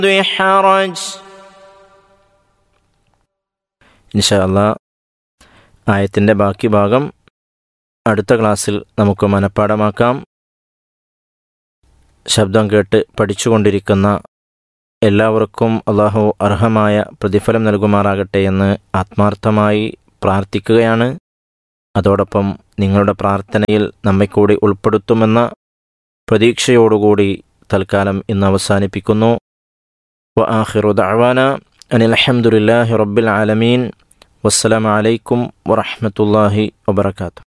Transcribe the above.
حرج ഇൻഷാ അല്ലാ ആയത്തിൻ്റെ ബാക്കി ഭാഗം അടുത്ത ക്ലാസ്സിൽ നമുക്ക് മനഃപ്പാടമാക്കാം ശബ്ദം കേട്ട് പഠിച്ചുകൊണ്ടിരിക്കുന്ന എല്ലാവർക്കും അള്ളാഹു അർഹമായ പ്രതിഫലം നൽകുമാറാകട്ടെ എന്ന് ആത്മാർത്ഥമായി പ്രാർത്ഥിക്കുകയാണ് അതോടൊപ്പം നിങ്ങളുടെ പ്രാർത്ഥനയിൽ നമ്മെ കൂടി ഉൾപ്പെടുത്തുമെന്ന പ്രതീക്ഷയോടുകൂടി തൽക്കാലം ഇന്ന് അവസാനിപ്പിക്കുന്നു വ ആഖിറു ദഅവാന അനിൽ അൽഹംദുലില്ലാഹി റബ്ബിൽ ആലമീൻ വസ്സലാമു അലൈക്കും വറഹ്മത്തുള്ളാഹി വബറകാതുഹു